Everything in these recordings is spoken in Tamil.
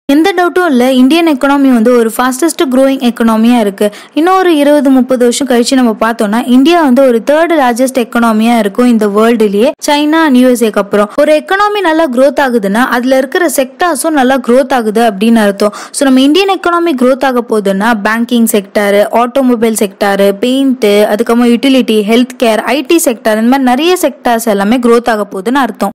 எந்த டவுட்டும் இல்லை இந்தியன் எக்கனாமி வந்து ஒரு ஃபாஸ்டஸ்ட் க்ரோயிங் எக்கனாமியாக இருக்குது இன்னும் ஒரு இருபது முப்பது வருஷம் கழிச்சு நம்ம பார்த்தோம்னா இந்தியா வந்து ஒரு தேர்ட் லார்ஜஸ்ட் எக்கனாமியாக இருக்கும் இந்த வேர்ல்டுலேயே சைனா அண்ட் யூஎஸ்ஏக்கு அப்புறம் ஒரு எக்கனாமி நல்லா க்ரோத் ஆகுதுன்னா அதில் இருக்கிற செக்டார்ஸும் நல்லா க்ரோத் ஆகுது அப்படின்னு அர்த்தம் ஸோ நம்ம இந்தியன் எக்கனாமி க்ரோத் ஆக போகுதுன்னா banking sector automobile sector paint அதுக்கப்புறம் utility health care IT sector இந்த மாதிரி நிறைய செக்டார்ஸ் எல்லாமே க்ரோத் ஆக போகுதுன்னு அர்த்தம்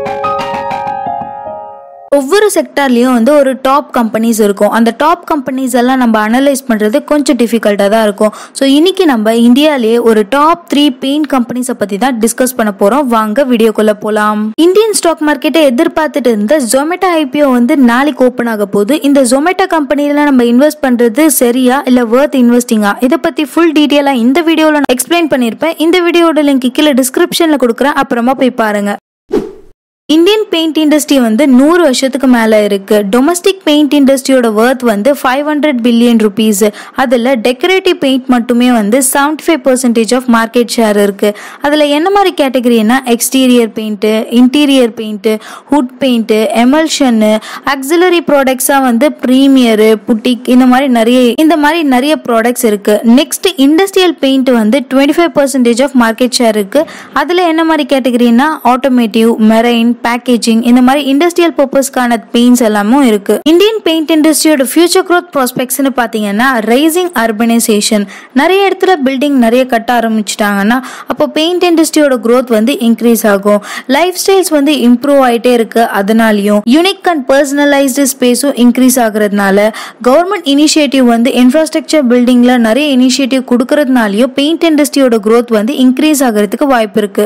ஒவ்வொரு செக்டார்லேயும் வந்து ஒரு டாப் கம்பெனிஸ் இருக்கும் அந்த டாப் கம்பெனிஸ் எல்லாம் நம்ம அனலைஸ் பண்ணுறது கொஞ்சம் டிஃபிகல்ட்டாக தான் இருக்கும் ஸோ இன்னைக்கு நம்ம இந்தியாவிலேயே ஒரு டாப் த்ரீ பெயிண்ட் கம்பெனிஸை பற்றி தான் டிஸ்கஸ் பண்ண போகிறோம் வாங்க வீடியோக்குள்ளே போகலாம் இந்தியன் ஸ்டாக் மார்க்கெட்டை எதிர்பார்த்துட்டு இருந்த ஜொமேட்டோ ஐபிஓ வந்து நாளைக்கு ஓப்பன் ஆக போகுது இந்த ஜொமேட்டோ கம்பெனியில் நம்ம இன்வெஸ்ட் பண்ணுறது சரியா இல்லை வேர்த் இன்வெஸ்டிங்கா இதை பற்றி ஃபுல் டீட்டெயிலாக இந்த வீடியோவில் நான் எக்ஸ்பிளைன் பண்ணியிருப்பேன் இந்த வீடியோட லிங்க் கீழே டிஸ்கிரிப்ஷனில் கொடுக்குறேன் அப்புறமா போய் பாருங்க இந்தியன் பெயிண்ட் இண்டஸ்ட்ரி வந்து நூறு வருஷத்துக்கு மேலே இருக்கு டொமஸ்டிக் பெயிண்ட் இண்டஸ்ட்ரியோட ஒர்த் வந்து ஃபைவ் ஹண்ட்ரட் பில்லியன் ருபீஸ் அதில் டெக்கரேட்டிவ் பெயிண்ட் மட்டுமே வந்து seventy five percentage of market share இருக்கு அதில் என்ன மாதிரி கேட்டகரினா exterior paint interior paint wood paint emulsion auxiliary ப்ராடக்ட்ஸாக வந்து ப்ரீமியரு புட்டிக் இந்த மாதிரி நிறைய இந்த மாதிரி நிறைய ப்ராடக்ட்ஸ் இருக்கு நெக்ஸ்ட் இண்டஸ்ட்ரியல் பெயிண்ட் வந்து twenty five percentage of market share இருக்கு அதில் என்ன மாதிரி கேட்டகரினா ஆட்டோமேட்டிவ் மெரைன் பேக்கேஜிங் இந்த மாதிரி இண்டஸ்ட்ரியல் பர்பஸ்க்கான பெயிண்ட்ஸ் எல்லாமும் இருக்கு இந்தியன் பெயிண்ட் இண்டஸ்ட்ரியோட ஃபியூச்சர் க்ரோத் ப்ராஸ்பெக்ட்ஸ்னு பார்த்தீங்கன்னா ரைசிங் அர்பனைசேஷன் நிறைய இடத்துல பில்டிங் நிறைய கட்ட ஆரம்பிச்சிட்டாங்கன்னா அப்போ பெயிண்ட் இண்டஸ்ட்ரியோட க்ரோத் வந்து இன்க்ரீஸ் ஆகும் லைஃப் ஸ்டைல்ஸ் வந்து இம்ப்ரூவ் ஆகிட்டே இருக்கு அதனாலையும் யூனிக் அண்ட் பர்சனலைஸ்டு ஸ்பேஸும் இன்க்ரீஸ் ஆகுறதுனால கவர்மெண்ட் இனிஷியேட்டிவ் வந்து இன்ஃப்ராஸ்ட்ரக்சர் பில்டிங்ல நிறைய இனிஷியேட்டிவ் கொடுக்கறதுனாலயும் பெயிண்ட் இண்டஸ்ட்ரியோட க்ரோத் வந்து இன்க்ரீஸ் ஆகிறதுக்கு வாய்ப்பு இருக்கு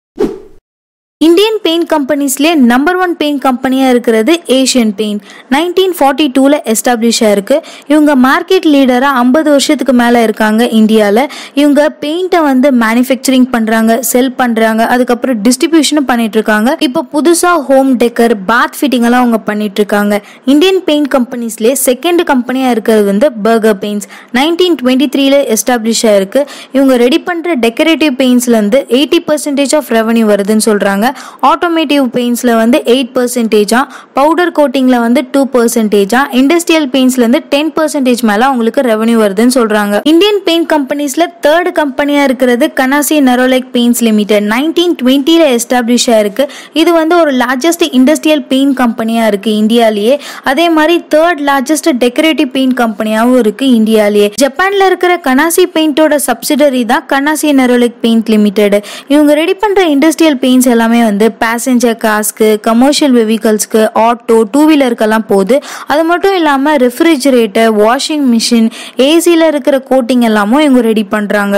இந்தியன் பெயிண்ட் கம்பெனிஸ்லேயே நம்பர் ஒன் பெயிண்ட் கம்பெனியாக இருக்கிறது ஏஷியன் பெயிண்ட் நைன்டீன் ஃபார்ட்டி டூவில் எஸ்டாப்ளிஷ் ஆயிருக்கு இவங்க மார்க்கெட் லீடராக ஐம்பது வருஷத்துக்கு மேலே இருக்காங்க இந்தியாவில் இவங்க பெயிண்ட்டை வந்து மேனுஃபேக்சரிங் பண்ணுறாங்க செல் பண்ணுறாங்க அதுக்கப்புறம் டிஸ்ட்ரிபியூஷனும் பண்ணிட்டு இருக்காங்க இப்போ புதுசாக ஹோம் டெக்கர் பாத் ஃபிட்டிங் எல்லாம் அவங்க பண்ணிட்டு இருக்காங்க இந்தியன் பெயிண்ட் கம்பெனிஸ்லேயே செகண்ட் கம்பெனியாக இருக்கிறது வந்து பர்கர் பெயிண்ட்ஸ் நைன்டீன் டுவெண்ட்டி த்ரீல எஸ்டாப்ளிஷ் ஆயிருக்கு இவங்க ரெடி பண்ணுற டெக்கரேட்டிவ் பெயிண்ட்ஸ்லேருந்து எயிட்டி பர்சன்டேஜ் ஆஃப் ரெவன்யூ வருதுன்னு சொல்கிறாங்க ஆட்டோமேட்டிவ் பெயிண்ட்ஸில் வந்து எயிட் பர்சன்டேஜா பவுடர் கோட்டிங்கில் வந்து டூ பர்சன்டேஜா இண்டஸ்ட்ரியல் பெயிண்ட்ஸ்லேருந்து டென் பர்சன்டேஜ் மேலே அவங்களுக்கு ரெவன்யூ வருதுன்னு சொல்கிறாங்க இந்தியன் பெயிண்ட் கம்பெனிஸில் தேர்ட் கம்பெனியாக இருக்கிறது Kansai Nerolac paints limited nineteen டுவெண்ட்டியில் எஸ்டாப்ளிஷ் ஆயிருக்கு இது வந்து ஒரு லார்ஜஸ்ட் இண்டஸ்ட்ரியல் பெயிண்ட் கம்பெனியாக இருக்குது இந்தியாலேயே அதே மாதிரி தேர்ட் லார்ஜஸ்ட் டெக்கரேட்டிவ் பெயிண்ட் கம்பெனியாகவும் இருக்குது இந்தியாலேயே ஜப்பானில் இருக்கிற கனாசி பெயிண்டோட சப்சிடரி தான் கனாசி நெரோலிக் பெயிண்ட் லிமிடெட் இவங்க ரெடி பண்ணுற இண்டஸ்ட்ரியல் பெயிண்ட்ஸ் எல்லாமே வந்து பேசஞ்சர் கார்ஸ்க்கு கமர்ஷியல் வெஹிக்கல்ஸ்க்கு ஆட்டோ டூ வீலருக்கெல்லாம் போகுது அது மட்டும் இல்லாமல் ரெஃப்ரிஜரேட்டர் வாஷிங் மிஷின் ஏசியில் இருக்கிற கோட்டிங் எல்லாமும் இவங்க ரெடி பண்ணுறாங்க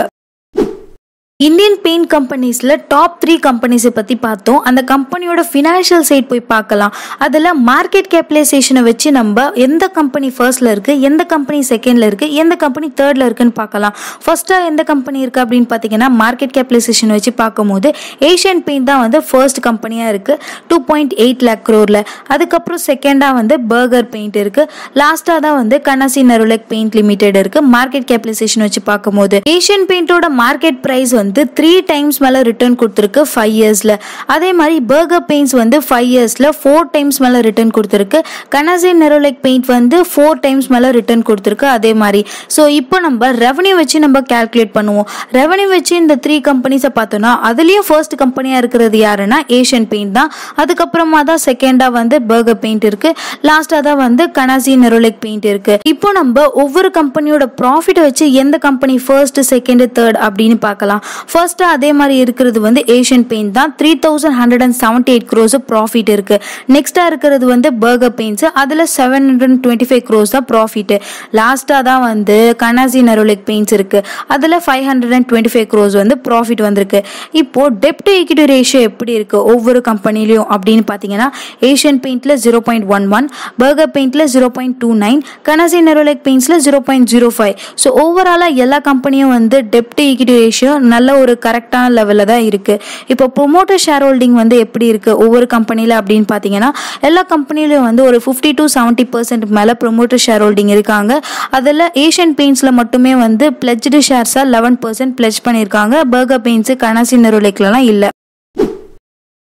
இந்தியன் பெயிண்ட் கம்பெனிஸில் டாப் த்ரீ கம்பெனிஸை பற்றி பார்த்தோம் அந்த கம்பெனியோட ஃபினான்ஷியல் சைட் போய் பார்க்கலாம் அதில் மார்க்கெட் கேபிடலைசேஷனை வச்சு நம்ம எந்த கம்பெனி ஃபர்ஸ்ட்ல இருக்குது எந்த கம்பெனி செகண்டில் இருக்குது எந்த கம்பெனி தேர்டில் இருக்குன்னு பார்க்கலாம் ஃபர்ஸ்ட்டாக எந்த கம்பெனி இருக்குது அப்படின்னு பார்த்தீங்கன்னா மார்க்கெட் கேபிடலைசேஷன் வச்சு பார்க்கும்போது ஏஷியன் பெயிண்ட் தான் வந்து ஃபர்ஸ்ட் கம்பெனியாக இருக்குது டூ பாயிண்ட் எயிட் லேக் க்ரோரில் அதுக்கப்புறம் செகண்டாக வந்து பர்கர் பெயிண்ட் இருக்குது லாஸ்ட்டாக தான் வந்து கனசி நருலக் பெயிண்ட் லிமிடெட் இருக்குது மார்க்கெட் கேபிடலைசேஷன் வச்சு பார்க்கும்போது ஏஷியன் பெயிண்டோட மார்க்கெட் ப்ரைஸ் வந்து வந்து த்ரீ டைம்ஸ் மேலே ரிட்டர்ன் கொடுத்துருக்கு ஃபைவ் இயர்ஸில் அதே மாதிரி பர்கர் பெயிண்ட்ஸ் வந்து ஃபைவ் இயர்ஸில் ஃபோர் டைம்ஸ் மேலே ரிட்டர்ன் கொடுத்துருக்கு கனசின் நெரோலைக் பெயிண்ட் வந்து ஃபோர் டைம்ஸ் மேலே ரிட்டர்ன் கொடுத்துருக்கு அதே மாதிரி ஸோ இப்போ நம்ம ரெவன்யூ வச்சு நம்ம கேல்குலேட் பண்ணுவோம் ரெவன்யூ வச்சு இந்த த்ரீ கம்பெனிஸை பார்த்தோன்னா அதுலேயும் ஃபர்ஸ்ட் கம்பெனியாக இருக்கிறது யாருன்னா ஏஷியன் பெயிண்ட் தான் அதுக்கப்புறமா தான் செகண்டாக வந்து பர்கர் பெயிண்ட் இருக்கு லாஸ்ட்டாக தான் வந்து கனாசி நெரோலிக் பெயிண்ட் இருக்கு இப்போ நம்ம ஒவ்வொரு கம்பெனியோட ப்ராஃபிட் வச்சு எந்த கம்பெனி ஃபர்ஸ்ட் செகண்ட் தேர்ட் அப்படின்னு பார்க்கலாம் ஃபர்ஸ்ட் அதே மாதிரி இருக்கிறது வந்து ஏஷியன் பெயிண்ட் தான் three thousand hundred and seventy eight gross profit இருக்கு நெக்ஸ்டா இருக்கிறது வந்து பர்கர் பெயிண்ட்ஸ் அதுல seven hundred twenty five gross தான் ப்ராஃபிட் லாஸ்டா தான் வந்து கனாசி நரோலிக் பெயிண்ட்ஸ் இருக்கு அதுல five hundred and twenty five gross வந்து ப்ராஃபிட் வந்திருக்கு இப்போ டெப்ட் ஈக்விட்டி ரேஷியோ எப்படி இருக்கு ஒவ்வொரு கம்பெனிலையும் அப்படின்னு பார்த்தீங்கன்னா ஏஷியன் பெயிண்ட்ல zero point one one Berger பெயிண்ட்ல zero point two nine Kansai Nerolac பெயிண்ட்ஸ்ல zero point zero five so ஓவராலாக எல்லா கம்பெனியும் வந்து டெப்ட் ஈக்விட்டி ரேஷியோ நல்ல ஒரு கரெக்டான லெவலில் தான் இருக்குது இப்போ ப்ரொமோட்டர் ஷேர் ஹோல்டிங் வந்து எப்படி இருக்குது ஒவ்வொரு கம்பெனியில் அப்படின்னு பார்த்தீங்கன்னா எல்லா கம்பெனிலையும் வந்து ஒரு ஃபிஃப்டி டு செவன்ட்டி பர்சன்ட் மேலே ப்ரொமோட்டர் ஷேர் ஹோல்டிங் இருக்காங்க அதில் ஏஷியன் பெயிண்ட்ஸில் மட்டுமே வந்து பிளெஜ்டு ஷேர்ஸாக லெவன் பர்சன்ட் பிளெஜ் பண்ணியிருக்காங்க பர்கர் பெயிண்ட்ஸு கனாசி நெருலைக்லலாம் இல்லை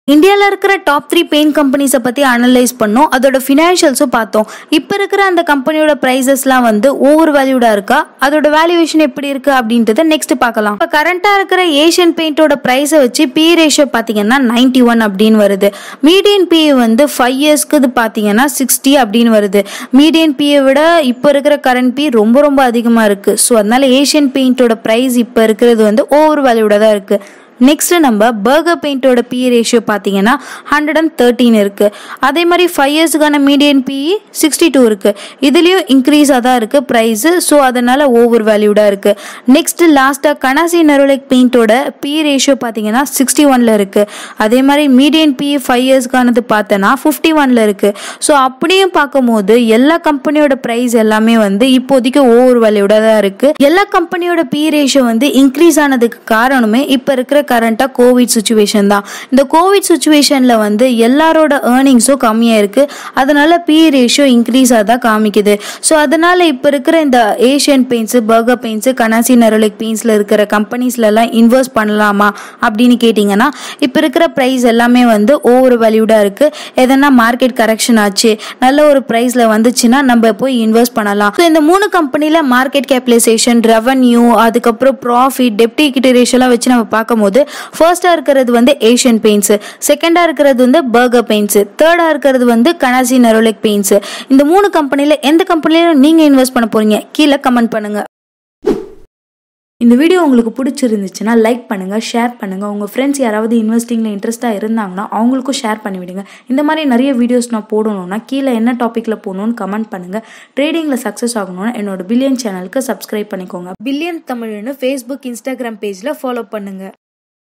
இந்தியாவில் இருக்கிற டாப் த்ரீ பெயிண்ட் கம்பெனிஸை பற்றி அனலைஸ் பண்ணோம் அதோட ஃபினான்ஷியல்ஸும் பார்த்தோம் இப்போ இருக்கிற அந்த கம்பெனியோட ப்ரைஸஸ்லாம் வந்து ஓவர் வேல்யூடாக இருக்கா அதோட வேல்யூவேஷன் எப்படி இருக்கு அப்படின்றத நெக்ஸ்ட் பார்க்கலாம் இப்போ கரண்ட்டாக இருக்கிற ஏஷியன் பெயிண்டோட ப்ரைஸை வச்சு பி ரேஷியோ பார்த்தீங்கன்னா நைன்டி ஒன் அப்படின்னு வருது மீடியன் பி வந்து ஃபைவ் இயர்ஸ்க்கு இது பார்த்தீங்கன்னா சிக்ஸ்டி அப்படின்னு வருது மீடியன் பியை விட இப்போ இருக்கிற கரண்ட் பி ரொம்ப ரொம்ப அதிகமாக இருக்குது ஸோ அதனால ஏஷியன் பெயிண்டோட ப்ரைஸ் இப்போ இருக்கிறது வந்து ஓவர் வேல்யூடாக தான் இருக்குது நெக்ஸ்ட் நம்ம பர்கர் பெயிண்டோட பி ரேஷியோ பார்த்தீங்கன்னா ஹண்ட்ரட் அண்ட் தேர்ட்டின் இருக்கு அதே மாதிரி ஃபைவ் இயர்ஸ்க்கான மீடியன் பிஇ சிக்ஸ்டி டூ இருக்கு இதுலேயும் இன்க்ரீஸாக தான் இருக்கு ப்ரைஸு ஸோ அதனால ஓவர் வேல்யூடாக இருக்கு நெக்ஸ்ட் லாஸ்ட்டாக கனாசி நெரோலிக் பெயிண்டோட பி ரேஷியோ பார்த்தீங்கன்னா சிக்ஸ்டி ஒன்ல இருக்கு அதே மாதிரி மீடியன் பிஇ ஃபைவ் இயர்ஸ்க்கானது பார்த்தோன்னா ஃபிஃப்டி ஒன்ல இருக்கு ஸோ அப்படியும் பார்க்கும்போது எல்லா கம்பெனியோட ப்ரைஸ் எல்லாமே வந்து இப்போதைக்கு ஓவர் வேல்யூடாக தான் இருக்கு எல்லா கம்பெனியோட பி ரேஷியோ வந்து இன்க்ரீஸ் ஆனதுக்கு காரணமே இப்போ இருக்கிற கரண்ட்டாக கோவிட் சுச்சுவேஷன் தான் இந்த கோவிட் சுச்சுவேஷனில் வந்து எல்லாரோட ஏர்னிங்ஸும் கம்மியாக இருக்குது அதனால பி ரேஷியோ இன்க்ரீஸாக தான் காமிக்குது ஸோ அதனால இப்போ இருக்கிற இந்த Asian paints Berger paints Kansai Nerolac பெயிண்ட்ஸில் இருக்கிற கம்பெனிஸ்லலாம் இன்வெஸ்ட் பண்ணலாமா அப்படின்னு கேட்டிங்கன்னா இப்போ இருக்கிற ப்ரைஸ் எல்லாமே வந்து ஓவர் வேல்யூடாக இருக்குது எதனா மார்க்கெட் கரெக்ஷன் ஆச்சு நல்ல ஒரு ப்ரைஸில் வந்துச்சுன்னா நம்ம போய் இன்வெஸ்ட் பண்ணலாம் ஸோ இந்த மூணு கம்பெனியில் மார்க்கெட் கேபிடலைசேஷன் ரெவன்யூ அதுக்கப்புறம் ப்ராஃபிட் டெப்டி இக்விட்டி ரேஷியோலாம் வச்சு நம்ம பார்க்கும்போது ஃபர்ஸ்டா இருக்கிறது வந்து ஏஷியன் பெயிண்ட்ஸ் செகண்டா இருக்கிறது வந்து பர்கர் பெயிண்ட்ஸ் தேர்டா இருக்கிறது வந்து கனாசி நெரோலிக் பெயிண்ட்ஸ் இந்த மூணு கம்பெனில எந்த கம்பெனில நீங்க இன்வெஸ்ட் பண்ண போறீங்க கீழே கமெண்ட் பண்ணுங்க இந்த வீடியோ உங்களுக்கு பிடிச்சிருந்துச்சுன்னா லைக் பண்ணுங்க ஷேர் பண்ணுங்க உங்க ஃப்ரெண்ட்ஸ் யாராவது இன்வெஸ்டிங்ல இன்ட்ரெஸ்டா இருந்தாங்கன்னா அவங்களுக்கும் ஷேர் பண்ணி விடுங்க இந்த மாதிரி நிறைய வீடியோஸ் நான் போடணும்னா கீழே என்ன டாபிக்ல போகணும்னு கமெண்ட் பண்ணுங்க ட்ரேடிங்ல சக்ஸஸ் ஆகணும்னா என்னோட பில்லியன் சேனலுக்கு சப்ஸ்கிரைப் பண்ணிக்கோங்க பில்லியன் தமிழ்னு ஃபேஸ்புக் இன்ஸ்டாகிராம் பேஜ்ல ஃபாலோ பண்ணுங்க